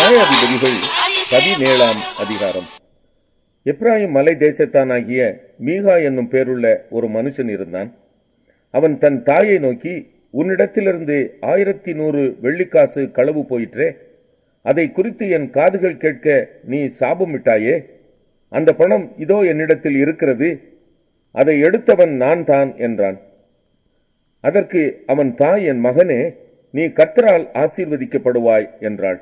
நியாயாதிபதிகள் பதினேழாம் அதிகாரம் எப்ராயிம் மலை தேசத்தானாகிய மீகா என்னும் பேருள்ள ஒரு மனுஷன் இருந்தான் அவன் தன் தாயை நோக்கி உன்னிடத்திலிருந்து ஆயிரத்தி நூறு வெள்ளிக்காசு களவு போயிற்றே அதை குறித்து என் காதுகள் கேட்க நீ சாபமிட்டாயே அந்த பணம் இதோ என்னிடத்தில் இருக்கிறது அதை எடுத்தவன் நான் தான் என்றான் அதற்கு அவன் தாய் என் மகனே நீ கர்த்தரால் ஆசீர்வதிக்கப்படுவாய் என்றாள்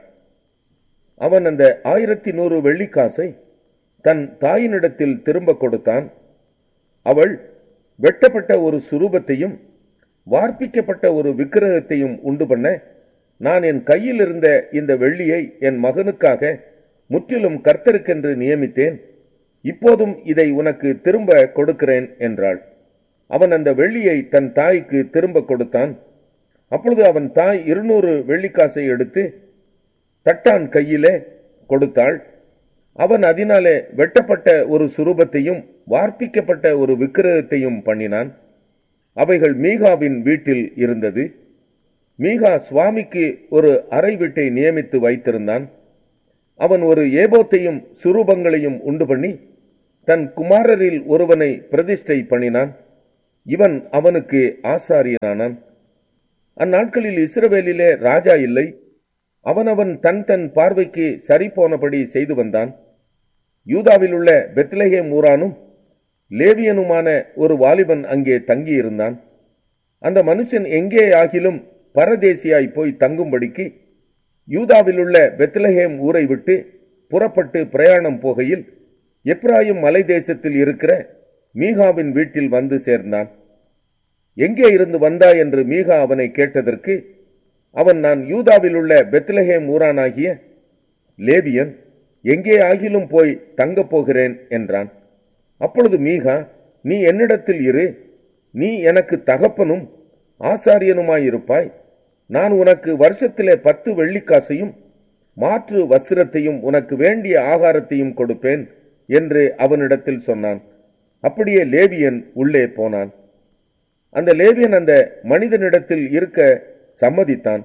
அவன் அந்த ஆயிரத்தி நூறு வெள்ளிக்காசை தன் தாயினிடத்தில் திரும்ப கொடுத்தான் அவள் வெட்டப்பட்ட ஒரு சுரூபத்தையும் வார்ப்பிக்கப்பட்ட ஒரு விக்கிரகத்தையும் உண்டு பண்ண நான் என் கையில் இருந்த இந்த வெள்ளியை என் மகனுக்காக முற்றிலும் கர்த்தருக்கென்று நியமித்தேன் இப்போதும் இதை உனக்கு திரும்ப கொடுக்கிறேன் என்றாள் அவன் அந்த வெள்ளியை தன் தாய்க்கு திரும்ப கொடுத்தான் அப்பொழுது அவன் தாய் இருநூறு வெள்ளிக்காசை எடுத்து தட்டான் கையிலே கொடுத்தாள் அவன் அதனாலே வெட்டப்பட்ட ஒரு சுரூபத்தையும் வார்ப்பிக்கப்பட்ட ஒரு விக்கிரகத்தையும் பண்ணினான் அவைகள் மீகாவின் வீட்டில் இருந்தது மீகா சுவாமிக்கு ஒரு அறை வீட்டை நியமித்து வைத்திருந்தான் அவன் ஒரு ஏபோத்தையும் சுரூபங்களையும் உண்டு பண்ணி தன் குமாரரில் ஒருவனை பிரதிஷ்டை பண்ணினான் இவன் அவனுக்கு ஆசாரியனானான் அந்நாட்களில் இஸ்ரவேலிலே ராஜா இல்லை அவனவன் தன் தன் பார்வைக்கு சரி போனபடி செய்து வந்தான் யூதாவில் உள்ள பெத்லஹேம் ஊரானும் லேவியனுமான ஒரு வாலிபன் அங்கே தங்கியிருந்தான் அந்த மனுஷன் எங்கே ஆகிலும் பரதேசியாய் போய் தங்கும்படிக்கு யூதாவில் உள்ள பெத்லஹேம் ஊரை விட்டு புறப்பட்டு பிரயாணம் போகையில் எப்ராயிம் மலை தேசத்தில் இருக்கிற மீகாவின் வீட்டில் வந்து சேர்ந்தான் எங்கே இருந்து வந்தா என்று மீகா அவனை கேட்டதற்கு அவன் நான் யூதாவில் உள்ள பெத்லஹேம் ஊரானாகிய லேவியன் எங்கே ஆகிலும் போய் தங்கப் போகிறேன் என்றான் அப்பொழுது மீகா நீ என்னிடத்தில் இரு நீ எனக்கு தகப்பனும் ஆசாரியனுமாயிருப்பாய் நான் உனக்கு வருஷத்திலே பத்து வெள்ளிக்காசையும் மாற்று வஸ்திரத்தையும் உனக்கு வேண்டிய ஆகாரத்தையும் கொடுப்பேன் என்று அவனிடத்தில் சொன்னான் அப்படியே லேவியன் உள்ளே போனான் அந்த லேவியன் அந்த மனிதனிடத்தில் இருக்க சம்மதித்தான்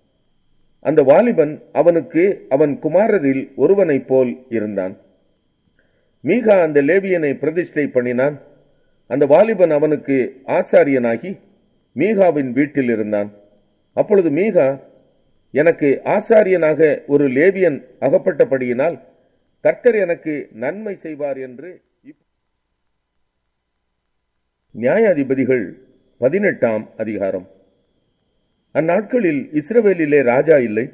அந்த வாலிபன் அவனுக்கு அவன் குமாரரில் ஒருவனைப் போல் இருந்தான் மீகா அந்த லேவியனை பிரதிஷ்டை பண்ணினான் அந்த வாலிபன் அவனுக்கு ஆசாரியனாகி மீகாவின் வீட்டில் இருந்தான் அப்பொழுது மீகா எனக்கு ஆசாரியனாக ஒரு லேவியன் அகப்பட்டபடியினால் கர்த்தர் எனக்கு நன்மை செய்வார் என்று நியாயாதிபதிகள் பதினெட்டாம் அதிகாரம் அந்நாட்களில் இஸ்ரவேலிலே ராஜா இல்லை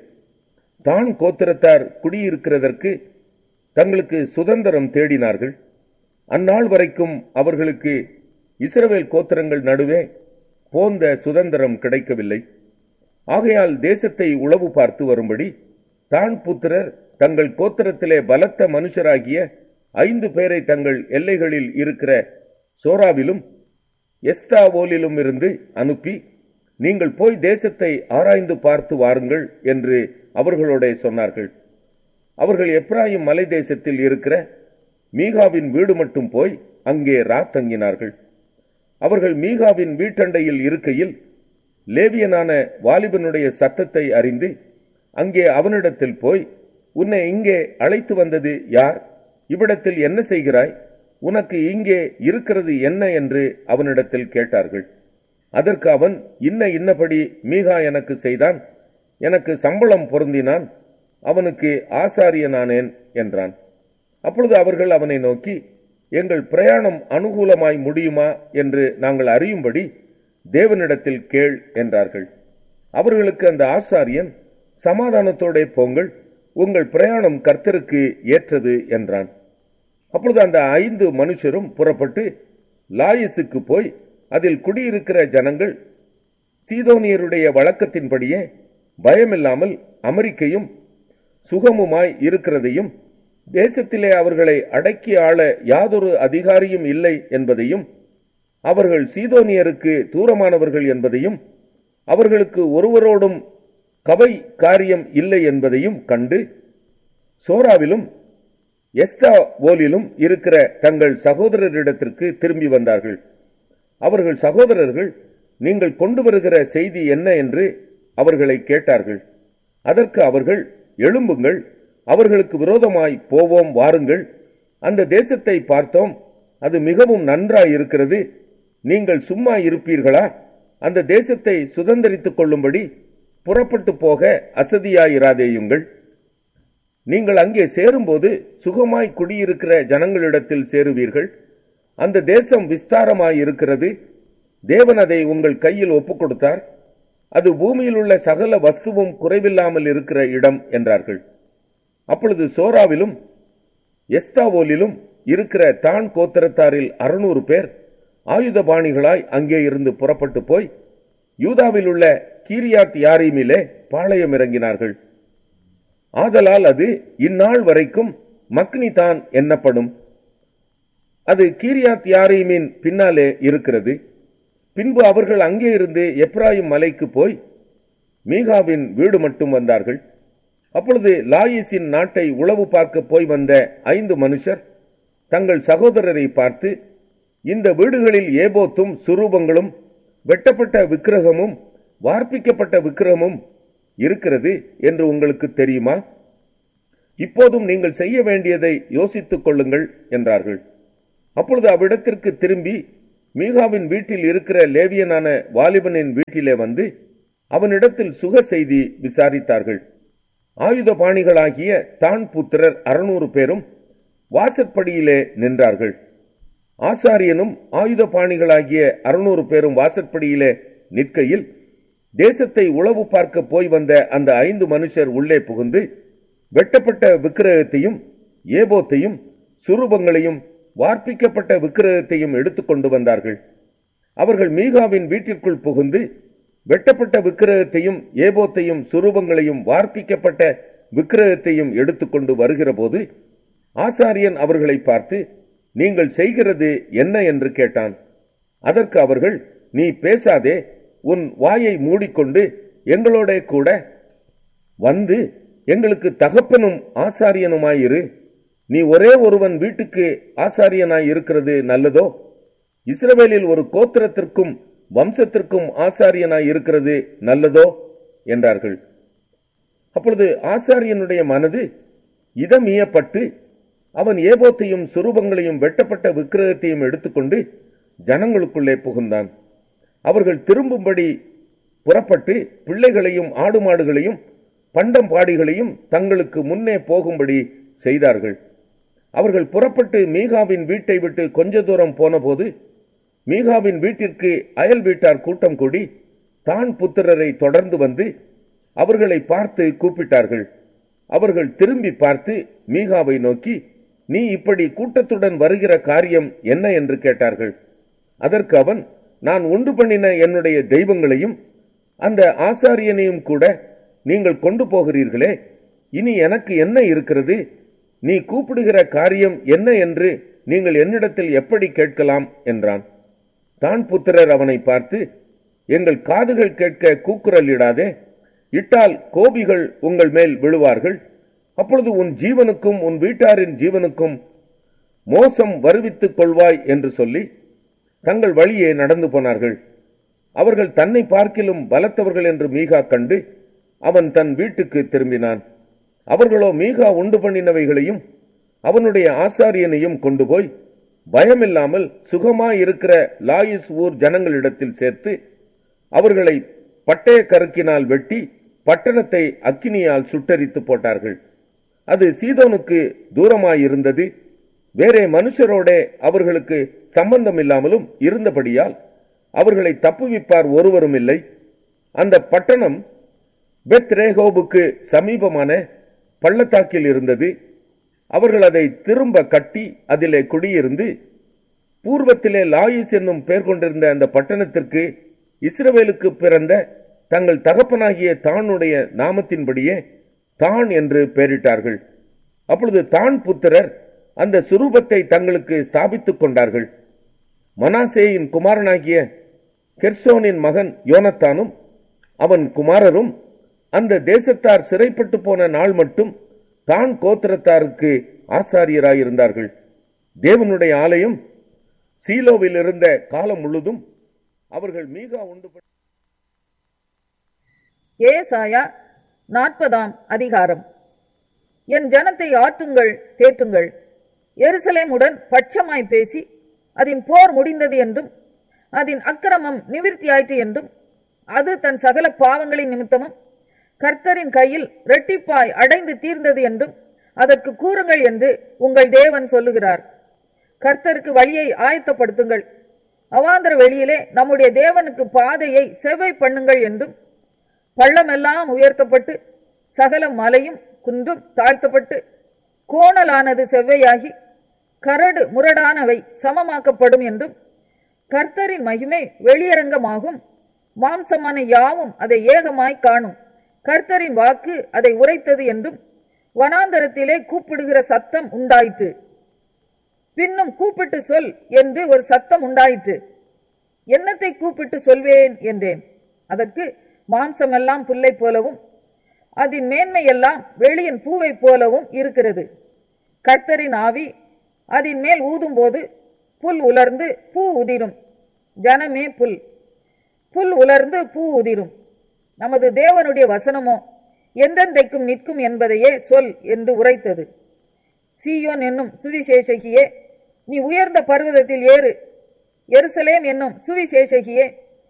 தான் கோத்திரத்தார் குடியிருக்கிறதற்கு தங்களுக்கு சுதந்திரம் தேடினார்கள் அந்நாள் வரைக்கும் அவர்களுக்கு இஸ்ரவேல் கோத்திரங்கள் நடுவே போந்த சுதந்திரம் கிடைக்கவில்லை ஆகையால் தேசத்தை உளவு பார்த்து வரும்படி தான் புத்திரர் தங்கள் கோத்திரத்திலே பலத்த மனுஷராகிய ஐந்து பேரை தங்கள் எல்லைகளில் இருக்கிற சோராவிலும் எஸ்தாவோலிலும் இருந்து அனுப்பி நீங்கள் போய் தேசத்தை ஆராய்ந்து பார்த்து வாருங்கள் என்று அவர்களோட சொன்னார்கள் அவர்கள் எப்ராயிம் மலை தேசத்தில் இருக்கிற மீகாவின் வீடு மட்டும் போய் அங்கே ராத்தங்கினார்கள் அவர்கள் மீகாவின் வீட்டண்டையில் இருக்கையில் லேவியனான வாலிபனுடைய சத்தத்தை அறிந்து அங்கே அவனிடத்தில் போய் உன்னை இங்கே அழைத்து வந்தது யார் இவ்விடத்தில் என்ன செய்கிறாய் உனக்கு இங்கே இருக்கிறது என்ன என்று அவனிடத்தில் கேட்டார்கள் அதற்கு அவன் இன்ன இன்னபடி மீகா எனக்கு செய்தான் எனக்கு சம்பளம் பொருந்தினான் அவனுக்கு ஆசாரியனானேன் என்றான் அப்பொழுது அவர்கள் அவனை நோக்கி எங்கள் பிரயாணம் அனுகூலமாய் முடியுமா என்று நாங்கள் அறியும்படி தேவனிடத்தில் கேள் என்றார்கள் அவர்களுக்கு அந்த ஆசாரியன் சமாதானத்தோடே போங்கள் உங்கள் பிரயாணம் கர்த்தருக்கு ஏற்றது என்றான் அப்பொழுது அந்த ஐந்து மனுஷரும் புறப்பட்டு லாயிசுக்கு போய் அதில் குடியிருக்கிற ஜனங்கள் சீதோனியருடைய வழக்கத்தின்படியே பயமில்லாமல் அமெரிக்கையும் சுகமுமாய் இருக்கிறதையும் தேசத்திலே அவர்களை அடக்கி ஆள யாதொரு அதிகாரியும் இல்லை என்பதையும் அவர்கள் சீதோனியருக்கு தூரமானவர்கள் என்பதையும் அவர்களுக்கு ஒருவரோடும் கவை காரியம் இல்லை என்பதையும் கண்டு சோராவிலும் எஸ்தாவோலிலும் இருக்கிற தங்கள் சகோதரரிடத்திற்கு திரும்பி வந்தார்கள் அவர்கள் சகோதரர்கள் நீங்கள் கொண்டு வருகிற செய்தி என்ன என்று அவர்களை கேட்டார்கள் அதற்கு அவர்கள் எழும்புங்கள் அவர்களுக்கு விரோதமாய் போவோம் வாருங்கள் அந்த தேசத்தை பார்த்தோம் அது மிகவும் நன்றாயிருக்கிறது நீங்கள் சும்மா இருப்பீர்களா அந்த தேசத்தை சுதந்தரித்துக் கொள்ளும்படி புறப்பட்டு போக அசதியாயிராதேயுங்கள் நீங்கள் அங்கே சேரும்போது சுகமாய் குடியிருக்கிற ஜனங்களிடத்தில் சேருவீர்கள் அந்த தேசம் விஸ்தாரமாயிருக்கிறது தேவன் அதை உங்கள் கையில் ஒப்புக் கொடுத்தார் அது பூமியில் உள்ள சகல வஸ்துவும் குறைவில்லாமல் இருக்கிற இடம் என்றார்கள் அப்பொழுது சோராவிலும் எஸ்தாவோலிலும் இருக்கிற தான் கோத்திரத்தாரில் அறுநூறு பேர் ஆயுதபாணிகளாய் அங்கே இருந்து புறப்பட்டு போய் யூதாவில் உள்ள கீரியாத் யாரீமிலே பாளையம் இறங்கினார்கள் ஆதலால் அது இந்நாள் வரைக்கும் மக்னி தான் எண்ணப்படும் அது கீரியாத் யாரீமின் பின்னாலே இருக்கிறது பின்பு அவர்கள் அங்கே இருந்து எப்ராயிம் மலைக்கு போய் மீகாவின் வீடு மட்டும் வந்தார்கள் அப்பொழுது லாயிஸின் நாட்டை உளவு பார்க்க போய் வந்த ஐந்து மனுஷர் தங்கள் சகோதரரை பார்த்து இந்த வீடுகளில் ஏபோத்தும் சுரூபங்களும் வெட்டப்பட்ட விக்கிரகமும் வார்ப்பிக்கப்பட்ட விக்கிரகமும் இருக்கிறது என்று உங்களுக்கு தெரியுமா இப்போதும் நீங்கள் செய்ய வேண்டியதை யோசித்துக் கொள்ளுங்கள் என்றார்கள் அப்பொழுது அவ்விடத்திற்கு திரும்பி மீகாவின் வீட்டில் இருக்கிற லேவியனான வாலிபனின் வீட்டிலே வந்து அவனிடத்தில் சுக செய்தி விசாரித்தார்கள் ஆயுதபாணிகளாகிய தான் புத்திரர் அறுநூறு பேரும் வாசற்படியிலே நின்றார்கள் ஆசாரியனும் ஆயுதபாணிகளாகிய அறுநூறு பேரும் வாசற்படியிலே நிற்கையில் தேசத்தை உளவு பார்க்க போய் வந்த அந்த ஐந்து மனுஷர் உள்ளே புகுந்து வெட்டப்பட்ட விக்கிரகத்தையும் ஏபோத்தையும் சுரூபங்களையும் வார்ப்பிக்கப்பட்ட விக்கிரகத்தையும் எடுத்துக்கொண்டு வந்தார்கள் அவர்கள் மீகாவின் வீட்டிற்குள் புகுந்து வெட்டப்பட்ட விக்கிரகத்தையும் ஏபோத்தையும் சுரூபங்களையும் வார்ப்பிக்கப்பட்ட விக்கிரகத்தையும் எடுத்துக்கொண்டு வருகிறபோது ஆசாரியன் அவர்களை பார்த்து நீங்கள் செய்கிறது என்ன என்று கேட்டான் அதற்கு அவர்கள் நீ பேசாதே உன் வாயை மூடிக்கொண்டு எங்களோட கூட வந்து எங்களுக்கு தகப்பனும் ஆசாரியனுமாயிரு நீ ஒரே ஒருவன் வீட்டுக்கு ஆசாரியனாய் இருக்கிறது நல்லதோ இஸ்ரவேலில் ஒரு கோத்திரத்திற்கும் வம்சத்திற்கும் ஆசாரியனாய் இருக்கிறது நல்லதோ என்றார்கள் அப்பொழுது ஆசாரியனுடைய மனது இதமியப்பட்டு அவன் ஏபோத்தையும் சுரூபங்களையும் வெட்டப்பட்ட விக்கிரகத்தையும் எடுத்துக்கொண்டு ஜனங்களுக்குள்ளே புகுந்தான் அவர்கள் திரும்பும்படி புறப்பட்டு பிள்ளைகளையும் ஆடு மாடுகளையும் பண்டம் பாடிகளையும் தங்களுக்கு முன்னே போகும்படி செய்தார்கள் அவர்கள் புறப்பட்டு மீகாவின் வீட்டை விட்டு கொஞ்ச தூரம் போனபோது மீகாவின் வீட்டிற்கு அயல் வீட்டார் கூட்டம் கூடி தான் புத்திரரை தொடர்ந்து வந்து அவர்களை பார்த்து கூப்பிட்டார்கள் அவர்கள் திரும்பி பார்த்து மீகாவை நோக்கி நீ இப்படி கூட்டத்துடன் வருகிற காரியம் என்ன என்று கேட்டார்கள் அதற்கு அவன் நான் உண்டு பண்ணின என்னுடைய தெய்வங்களையும் அந்த ஆசாரியனையும் கூட நீங்கள் கொண்டு போகிறீர்களே இனி எனக்கு என்ன இருக்கிறது நீ கூப்பிடுகிற காரியம் என்ன என்று நீங்கள் என்னிடத்தில் எப்படி கேட்கலாம் என்றான் தான் புத்திரர் அவனை பார்த்து எங்கள் காதுகள் கேட்க கூக்குரல் இடாதே இட்டால் கோபிகள் உங்கள் மேல் விழுவார்கள் அப்பொழுது உன் ஜீவனுக்கும் உன் வீட்டாரின் ஜீவனுக்கும் மோசம் வருவித்துக் கொள்வாய் என்று சொல்லி தங்கள் வழியே நடந்து போனார்கள் அவர்கள் தன்னை பார்க்கிலும் பலத்தவர்கள் என்று மீகா கண்டு அவன் தன் வீட்டுக்கு திரும்பினான் அவர்களோ மீகா உண்டு பண்ணினவைகளையும் அவனுடைய ஆசாரியனையும் கொண்டு போய் பயமில்லாமல் சுகமாயிருக்கிற லாயிஸ் ஊர் ஜனங்களிடத்தில் சேர்த்து அவர்களை பட்டய கருக்கினால் வெட்டி பட்டணத்தை அக்கினியால் சுட்டரித்து போட்டார்கள் அது சீதோனுக்கு தூரமாயிருந்தது வேறே மனுஷரோட அவர்களுக்கு சம்பந்தம் இல்லாமலும் இருந்தபடியால் அவர்களை தப்புவிப்பார் ஒருவரும் இல்லை அந்த பட்டணம் பெத் ரேகோபுக்கு சமீபமான பள்ளத்தாக்கில் இருந்தது அவர்கள் அதை திரும்ப கட்டி அதிலே குடியிருந்து பூர்வத்திலே லாயிஸ் என்னும் பெயர் கொண்டிருந்த அந்த பட்டணத்திற்கு இஸ்ரவேலுக்கு பிறந்த தங்கள் தகப்பனாகிய தானுடைய நாமத்தின்படியே தான் என்று பெயரிட்டார்கள் அப்பொழுது தான் புத்திரர் அந்த சுரூபத்தை தங்களுக்கு ஸ்தாபித்துக் கொண்டார்கள் மனாசேயின் குமாரனாகிய கெர்சோனின் மகன் யோனத்தானும் அவன் குமாரரும் அந்த தேசத்தார் சிறைப்பட்டு போன நாள் மட்டும் தான் கோத்திரத்தாருக்கு ஆசாரியராயிருந்தார்கள் தேவனுடைய ஆலயம் சீலோவில் இருந்த காலம் முழுதும் அவர்கள் மீகா உண்டு பண்ண- ஏசாயா நாற்பதாம் அதிகாரம் என் ஜனத்தை ஆற்றுங்கள் தேற்றுங்கள் எருசலேமுடன் பட்சமாய் பேசி அதன் போர் முடிந்தது என்றும் அதன் அக்கிரமம் நிவிர்த்தியாயிற்று என்றும் அது தன் சகல பாவங்களின் நிமித்தமும் கர்த்தரின் கையில் இரட்டிப்பாய் அடைந்து தீர்ந்தது என்றும் அதற்கு கூறுங்கள் என்று உங்கள் தேவன் சொல்லுகிறார் கர்த்தருக்கு வழியை ஆயத்தப்படுத்துங்கள் அவாந்தர வெளியிலே நம்முடைய தேவனுக்கு பாதையை செவ்வை பண்ணுங்கள் என்றும் பள்ளமெல்லாம் உயர்த்தப்பட்டு சகல மலையும் குன்றும் தாழ்த்தப்பட்டு கோணலானது செவ்வையாகி கரடு முரடானவை சமமாக்கப்படும் என்றும் கர்த்தரின் மகிமை வெளியரங்கமாகும் மாம்சமான யாவும் அதை ஏகமாய் காணும் கர்த்தரின் வாக்கு அதை உரைத்தது என்றும் வனாந்தரத்திலே கூப்பிடுகிற சத்தம் உண்டாயிற்று பின்னும் கூப்பிட்டு சொல் என்று ஒரு சத்தம் உண்டாயிற்று என்னத்தை கூப்பிட்டு சொல்வேன் என்றேன் அதற்கு மாம்சமெல்லாம் புல்லை போலவும் அதன் மேன்மையெல்லாம் வெளியின் பூவை போலவும் இருக்கிறது கர்த்தரின் ஆவி அதன் மேல் ஊதும்போது புல் உலர்ந்து பூ உதிரும் ஜனமே புல் புல் உலர்ந்து பூ உதிரும் நமது தேவனுடைய வசனமோ எந்தெந்தைக்கும் நிற்கும் என்பதையே சொல் என்று உரைத்தது சீயோன் என்னும் சுவிசேஷகியே நீ உயர்ந்த பர்வதத்தில் ஏறு எருசலேம் என்னும் சுவிசேஷகியே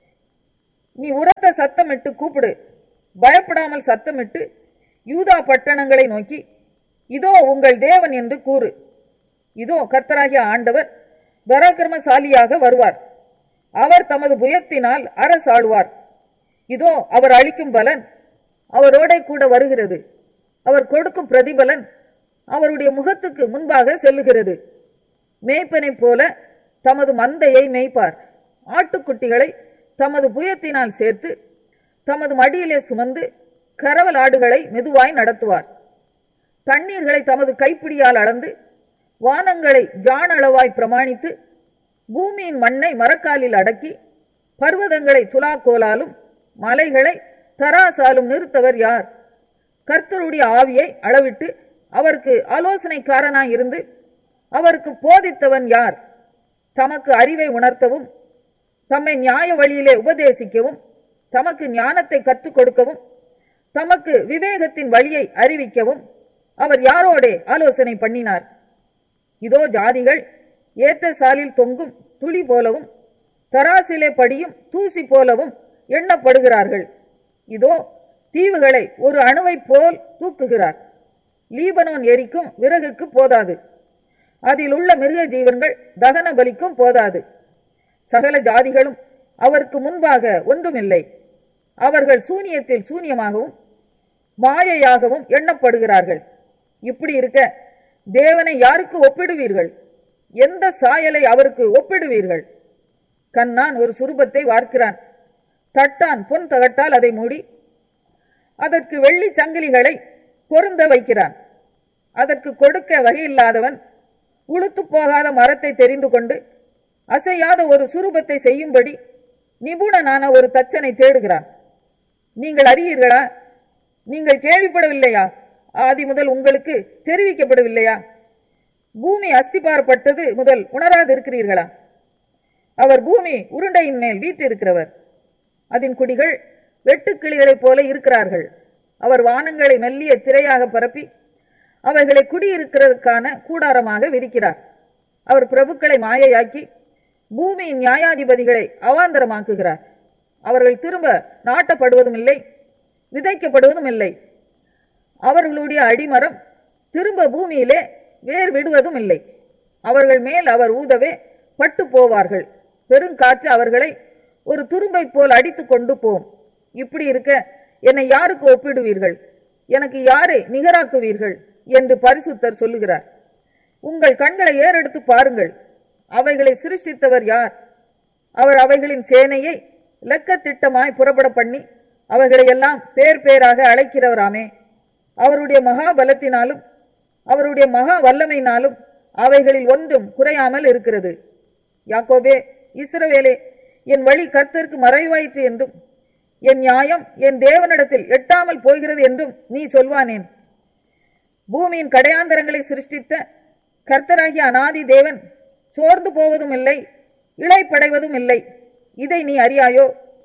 நீ உரத்த சத்தமிட்டு கூப்பிடு பயப்படாமல் சத்தமிட்டு யூதா பட்டணங்களை நோக்கி இதோ உங்கள் தேவன் என்று கூறு இதோ கர்த்தராகிய ஆண்டவர் பராக்கிரமசாலியாக வருவார் அவர் தமது புயத்தினால் அரசாடுவார் இதோ அவர் அளிக்கும் பலன் அவரோட கூட வருகிறது அவர் கொடுக்கும் பிரதிபலன் அவருடைய முகத்துக்கு முன்பாக செல்லுகிறது மேய்ப்பனைப் போல தமது மந்தையை மேய்ப்பார் ஆட்டுக்குட்டிகளை தமது புயத்தினால் சேர்த்து தமது மடியிலே சுமந்து கரவல் ஆடுகளை மெதுவாய் நடத்துவார் தண்ணீர்களை தமது கைப்பிடியால் அளந்து வானங்களை ஜானளவாய் பிரமாணித்து பூமியின் மண்ணை மரக்காலில் அடக்கி பர்வதங்களை துலாக்கோலாலும் மலைகளை தராசாலும் நிறுத்தவர் யார் கர்த்தருடைய ஆவியை அளவிட்டு அவருக்கு ஆலோசனைக்காரனாய் இருந்து அவருக்கு போதித்தவன் யார் தமக்கு அறிவை உணர்த்தவும் தம்மை நியாய வழியிலே உபதேசிக்கவும் தமக்கு ஞானத்தை கற்றுக் கொடுக்கவும் தமக்கு விவேகத்தின் வழியை அறிவிக்கவும் அவர் யாரோடே ஆலோசனை பண்ணினார் இதோ ஜாதிகள் ஏற்ற சாலில் தொங்கும் துளி போலவும் தராசிலே படியும் தூசி போலவும் எண்ணப்படுகிறார்கள் இதோ தீவுகளை ஒரு அணுவைப் போல் தூக்குகிறார் லீபனோன் எரிக்கும் விறகுக்கு போதாது அதில் உள்ள மிருக ஜீவன்கள் தகன பலிக்கும் போதாது சகல ஜாதிகளும் அவருக்கு முன்பாக ஒன்றுமில்லை அவர்கள் சூனியத்தில் சூனியமாகவும் மாயையாகவும் எண்ணப்படுகிறார்கள் இப்படி இருக்க தேவனை யாருக்கு ஒப்பிடுவீர்கள் எந்த சாயலை அவருக்கு ஒப்பிடுவீர்கள் கண்ணான் ஒரு சுரூபத்தை வார்க்கிறான் தட்டான் பொன் தகட்டால் அதை மூடி அதற்கு வெள்ளி சங்கிலிகளை பொருந்த வைக்கிறான் அதற்கு கொடுக்க வகையில்லாதவன் உளுத்து போகாத மரத்தை தெரிந்து கொண்டு அசையாத ஒரு சுரூபத்தை செய்யும்படி நிபுணனான ஒரு தச்சனை தேடுகிறான் நீங்கள் அறியீர்களா நீங்கள் கேள்விப்படவில்லையா ஆதி முதல் உங்களுக்கு தெரிவிக்கப்படவில்லையா பூமி அஸ்திபாரப்பட்டது முதல் உணராதிருக்கிறீர்களா அவர் பூமி உருண்டையின் மேல் வீற்றிருக்கிறவர் அதன் குடிகள் வெட்டுக்கிளிகளைப் போல இருக்கிறார்கள் அவர் வானங்களை மெல்லிய திரையாக பரப்பி அவைகளை குடியிருக்கிறதுக்கான கூடாரமாக விரிக்கிறார் அவர் பிரபுக்களை மாயையாக்கி பூமியின் நியாயாதிபதிகளை அவாந்தரமாக்குகிறார் அவர்கள் திரும்ப நாட்டப்படுவதும் இல்லை விதைக்கப்படுவதும் இல்லை அவர்களுடைய அடிமரம் திரும்ப பூமியிலே வேர் விடுவதும் இல்லை அவர்கள் மேல் அவர் ஊதவே பட்டு போவார்கள் பெருங்காற்று அவர்களை ஒரு துரும்பை போல் அடித்து கொண்டு போம் இப்படி இருக்க என்னை யாருக்கு ஒப்பிடுவீர்கள் எனக்கு யாரை நிகராக்குவீர்கள் என்று பரிசுத்தர் சொல்லுகிறார் உங்கள் கண்களை ஏறெடுத்து பாருங்கள் அவைகளை சிருஷ்டித்தவர் யார் அவர் அவைகளின் சேனையை இலக்க திட்டமாய் புறப்பட பண்ணி அவைகளை எல்லாம் பேர் பேராக அழைக்கிறவராமே அவருடைய மகா பலத்தினாலும் அவருடைய மகா வல்லமையினாலும் அவைகளில் ஒன்றும் குறையாமல் இருக்கிறது யாக்கோபே இஸ்ரவேலே என் வழி கர்த்தருக்கு மறைவாயிற்று என்றும் என் நியாயம் என் தேவனிடத்தில் எட்டாமல் போகிறது என்றும் நீ சொல்வானேன் பூமியின் கடையாந்தரங்களை சிருஷ்டித்த கர்த்தராகிய அனாதி தேவன் சோர்ந்து போவதும் இல்லை இளைப்படைவதும் இல்லை இதை நீ அறியாயோ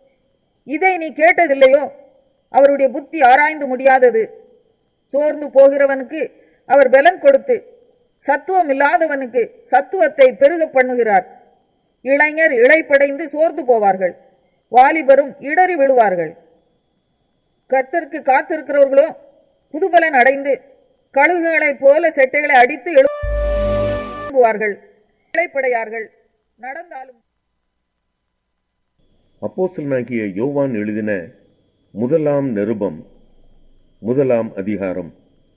இதை நீ கேட்டதில்லையோ அவருடைய புத்தி ஆராய்ந்து முடியாதது சோர்ந்து போகிறவனுக்கு அவர் பலன் கொடுத்து சத்துவம் இல்லாதவனுக்கு சத்துவத்தை பெருக பண்ணுகிறார் இளைஞர் இழைப்படைந்து சோர்ந்து போவார்கள் வாலிபரும் இடறி விழுவார்கள் கர்த்தருக்கு காத்திருக்கிறவர்களோ புதுபலன் அடைந்து கழுகுகளைப் போல செட்டைகளை அடித்து எழும்புவார்கள் இழைப்படையார்கள் நடந்தாலும் அப்போஸ்தலனாகிய யோவான் எழுதின முதலாம் நிருபம் முதலாம் அதிகாரம்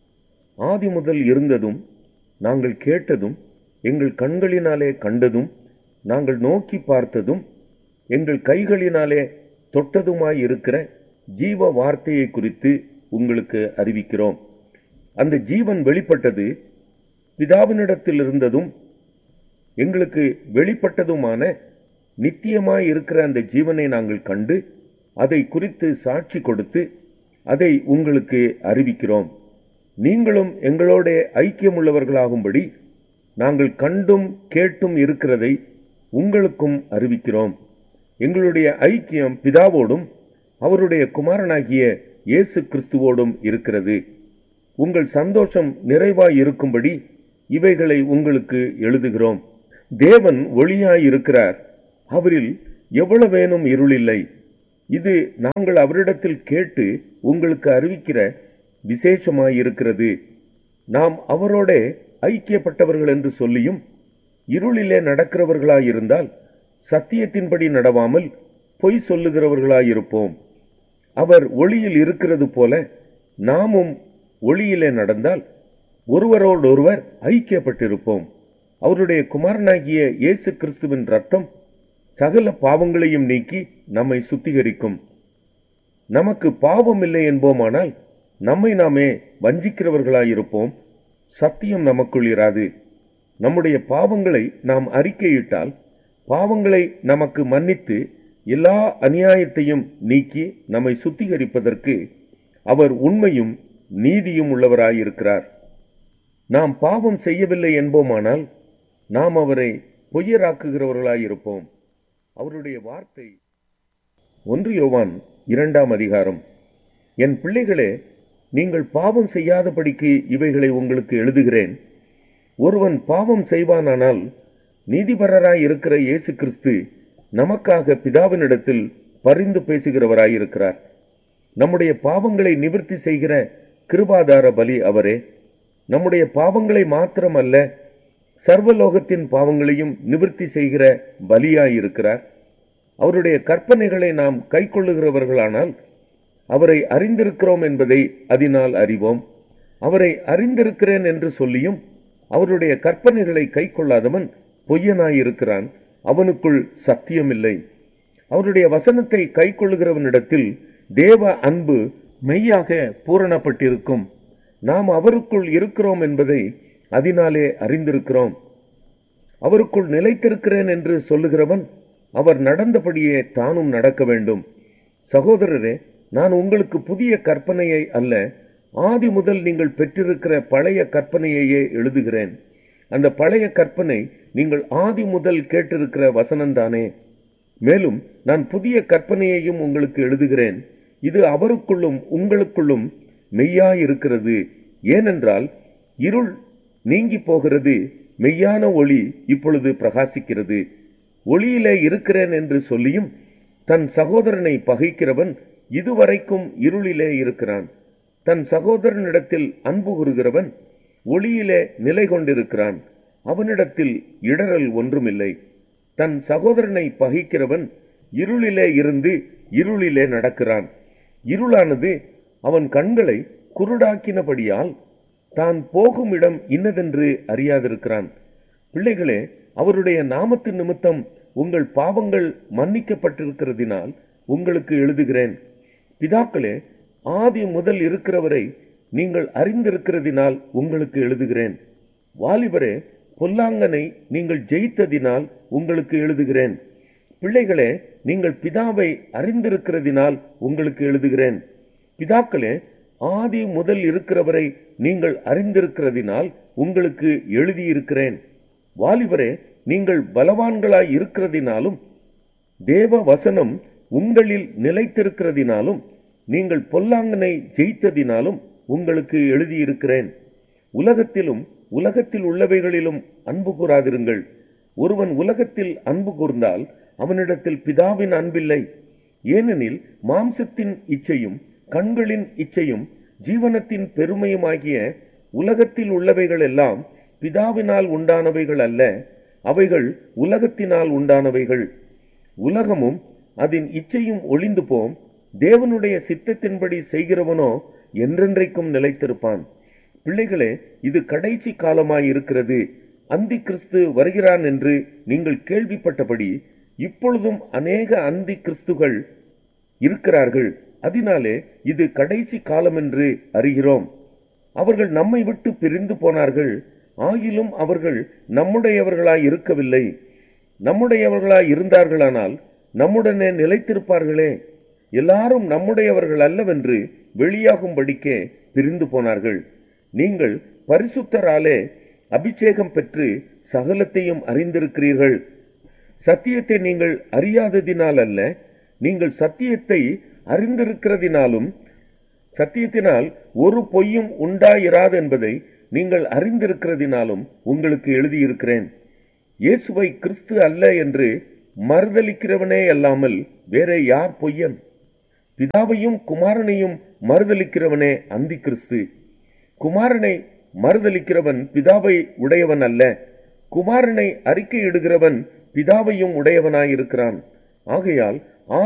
ஆதி முதல் இருந்ததும் நாங்கள் கேட்டதும் எங்கள் கண்களினாலே கண்டதும் நாங்கள் நோக்கி பார்த்ததும் எங்கள் கைகளினாலே தொட்டதுமாய் இருக்கிற ஜீவ வார்த்தையை குறித்து உங்களுக்கு அறிவிக்கிறோம் அந்த ஜீவன் வெளிப்பட்டது பிதாவினிடத்தில் இருந்ததும் எங்களுக்கு வெளிப்பட்டதுமான நித்தியமாய் இருக்கிற அந்த ஜீவனை நாங்கள் கண்டு அதை குறித்து சாட்சி கொடுத்து அதை உங்களுக்கு அறிவிக்கிறோம் நீங்களும் எங்களோட ஐக்கியமுள்ளவர்களாகும்படி நாங்கள் கண்டும் கேட்டும் இருக்கிறதை உங்களுக்கும் அறிவிக்கிறோம் எங்களுடைய ஐக்கியம் பிதாவோடும் அவருடைய குமாரனாகிய இயேசு கிறிஸ்துவோடும் இருக்கிறது உங்கள் சந்தோஷம் நிறைவாய் இருக்கும்படி இவைகளை உங்களுக்கு எழுதுகிறோம் தேவன் ஒளியாய் இருக்கிறார் அவரில் எவ்வளவேனும் இருளில்லை இது நாங்கள் அவரிடத்தில் கேட்டு உங்களுக்கு அறிவிக்கிற விசேஷமாயிருக்கிறது நாம் அவரோட ஐக்கியப்பட்டவர்கள் என்று சொல்லியும் இருளிலே நடக்கிறவர்களாயிருந்தால் சத்தியத்தின்படி நடவாமல் பொய் சொல்லுகிறவர்களாயிருப்போம் அவர் ஒளியில் இருக்கிறது போல நாமும் ஒளியிலே நடந்தால் ஒருவரோடொருவர் ஐக்கியப்பட்டிருப்போம் அவருடைய குமாரனாகிய இயேசு கிறிஸ்துவின் ரத்தம் சகல பாவங்களையும் நீக்கி நம்மை சுத்திகரிக்கும் நமக்கு பாவம் இல்லை என்போமானால் நம்மை நாமே வஞ்சிக்கிறவர்களாயிருப்போம் சத்தியம் நமக்குள் இராது நம்முடைய பாவங்களை நாம் அறிக்கையிட்டால் பாவங்களை நமக்கு மன்னித்து எல்லா அநியாயத்தையும் நீக்கி நம்மை சுத்திகரிப்பதற்கு அவர் உண்மையும் நீதியும் உள்ளவராயிருக்கிறார் நாம் பாவம் செய்யவில்லை என்போமானால் நாம் அவரை பொய்யராக்குகிறவர்களாயிருப்போம் அவருடைய வார்த்தை ஒன்று யோவான் இரண்டாம் அதிகாரம் என் பிள்ளைகளே நீங்கள் பாவம் செய்யாதபடிக்கு இவைகளை உங்களுக்கு எழுதுகிறேன் ஒருவன் பாவம் செய்வானானால் நீதிபரராய் இருக்கிற இயேசு கிறிஸ்து நமக்காக பிதாவினிடத்தில் பரிந்து பேசுகிறவராயிருக்கிறார் நம்முடைய பாவங்களை நிவர்த்தி செய்கிற கிருபாதார பலி அவரே நம்முடைய பாவங்களை மாத்திரமல்ல சர்வலோகத்தின் பாவங்களையும் நிவர்த்தி செய்கிற பலியாயிருக்கிறார் அவருடைய கற்பனைகளை நாம் கைக்கொள்ளுகிறவர்களானால் அவரை அறிந்திருக்கிறோம் என்பதை அதனால் அறிவோம் அவரை அறிந்திருக்கிறேன் என்று சொல்லியும் அவருடைய கற்பனைகளை கைக்கொள்ளாதவன் பொய்யனாயிருக்கிறான் அவனுக்குள் சத்தியமில்லை அவருடைய வசனத்தை கைக்கொள்ளுகிறவனிடத்தில் தேவ அன்பு மெய்யாக பூரணப்பட்டிருக்கும் நாம் அவருக்குள் இருக்கிறோம் என்பதை அதனாலே அறிந்திருக்கிறோம் அவருக்குள் நிலைத்திருக்கிறேன் என்று சொல்லுகிறவன் அவர் நடந்தபடியே தானும் நடக்க வேண்டும் சகோதரரே நான் உங்களுக்கு புதிய கற்பனையை அல்ல ஆதி முதல் நீங்கள் பெற்றிருக்கிற பழைய கற்பனையையே எழுதுகிறேன் அந்த பழைய கற்பனை நீங்கள் ஆதி முதல் கேட்டிருக்கிற வசனம்தானே மேலும் நான் புதிய கற்பனையையும் உங்களுக்கு எழுதுகிறேன் இது அவருக்குள்ளும் உங்களுக்குள்ளும் மெய்யாயிருக்கிறது ஏனென்றால் இருள் நீங்கி போகிறது மெய்யான ஒளி இப்பொழுது பிரகாசிக்கிறது ஒளியிலே இருக்கிறேன் என்று சொல்லியும் தன் சகோதரனை பகைக்கிறவன் இதுவரைக்கும் இருளிலே இருக்கிறான் தன் சகோதரனிடத்தில் அன்பு கூறுகிறவன் ஒளியிலே நிலை கொண்டிருக்கிறான் அவனிடத்தில் இடரல் ஒன்றுமில்லை தன் சகோதரனை பகைக்கிறவன் இருளிலே இருந்து இருளிலே நடக்கிறான் இருளானது அவன் கண்களை குருடாக்கினபடியால் தான் போகும் இடம் இன்னதென்று அறியாதிருக்கிறான் பிள்ளைகளே அவருடைய நாமத்து நிமித்தம் உங்கள் பாவங்கள் மன்னிக்கப்பட்டிருக்கிறதினால் உங்களுக்கு எழுதுகிறேன் பிதாக்களே ஆதி முதல் இருக்கிறவரை நீங்கள் அறிந்திருக்கிறதினால் உங்களுக்கு எழுதுகிறேன் வாலிபரே பொல்லாங்கனை நீங்கள் ஜெயித்ததினால் உங்களுக்கு எழுதுகிறேன் பிள்ளைகளே நீங்கள் பிதாவை அறிந்திருக்கிறதினால் உங்களுக்கு எழுதுகிறேன் பிதாக்களே ஆதி முதல் இருக்கிறவரை நீங்கள் அறிந்திருக்கிறதினால் உங்களுக்கு எழுதியிருக்கிறேன் வாலிபரே நீங்கள் பலவான்களாய் இருக்கிறதினாலும் தேவ வசனம் உங்களில் நிலைத்திருக்கிறதினாலும் நீங்கள் பொல்லாங்கனை ஜெயித்ததினாலும் உங்களுக்கு எழுதியிருக்கிறேன் உலகத்திலும் உலகத்தில் உள்ளவைகளிலும் அன்பு கூறாதிருங்கள் ஒருவன் உலகத்தில் அன்பு கூர்ந்தால் அவனிடத்தில் பிதாவின் அன்பில்லை ஏனெனில் மாம்சத்தின் இச்சையும் கண்களின் இச்சையும் ஜீவனத்தின் பெருமையுமாகிய உலகத்தில் உள்ளவைகள் எல்லாம் பிதாவினால் உண்டானவைகள் அல்ல அவைகள் உலகத்தினால் உண்டானவைகள் உலகமும் அதன் இச்சையும் ஒளிந்து போம் தேவனுடைய சித்தத்தின்படி செய்கிறவனோ என்றென்றைக்கும் நிலைத்திருப்பான் பிள்ளைகளே இது கடைசி காலமாயிருக்கிறது அந்தி கிறிஸ்து வருகிறான் என்று நீங்கள் கேள்விப்பட்டபடி இப்பொழுதும் அநேக அந்தி கிறிஸ்துகள் இருக்கிறார்கள் அதனாலே இது கடைசி காலம் என்று அறிகிறோம் அவர்கள் நம்மை விட்டு பிரிந்து போனார்கள் ஆகிலும் அவர்கள் நம்முடையவர்களாய் இருக்கவில்லை நம்முடையவர்களாய் இருந்தார்களானால் நம்முடனே நிலைத்திருப்பார்களே எல்லாரும் நம்முடையவர்கள் அல்லவென்று வெளியாகும்படிக்கே பிரிந்து போனார்கள் நீங்கள் பரிசுத்தராலே அபிஷேகம் பெற்று சகலத்தையும் அறிந்திருக்கிறீர்கள் சத்தியத்தை நீங்கள் அறியாததினால் அல்ல நீங்கள் சத்தியத்தை அறிந்திருக்கிறதினாலும் சத்தியத்தினால் ஒரு பொய்யும் உண்டாயிராது என்பதை நீங்கள் அறிந்திருக்கிறதினாலும் உங்களுக்கு எழுதியிருக்கிறேன் இயேசுவை கிறிஸ்து அல்ல என்று மறுதலிக்கிறவனே அல்லாமல் வேற யார் பொய்யன் பிதாவையும் குமாரனையும் மறுதலிக்கிறவனே அந்தி கிறிஸ்து குமாரனை மறுதலிக்கிறவன் பிதாவை உடையவன் அல்ல குமாரனை அறிக்கையிடுகிறவன் பிதாவையும் உடையவனாயிருக்கிறான் ஆகையால்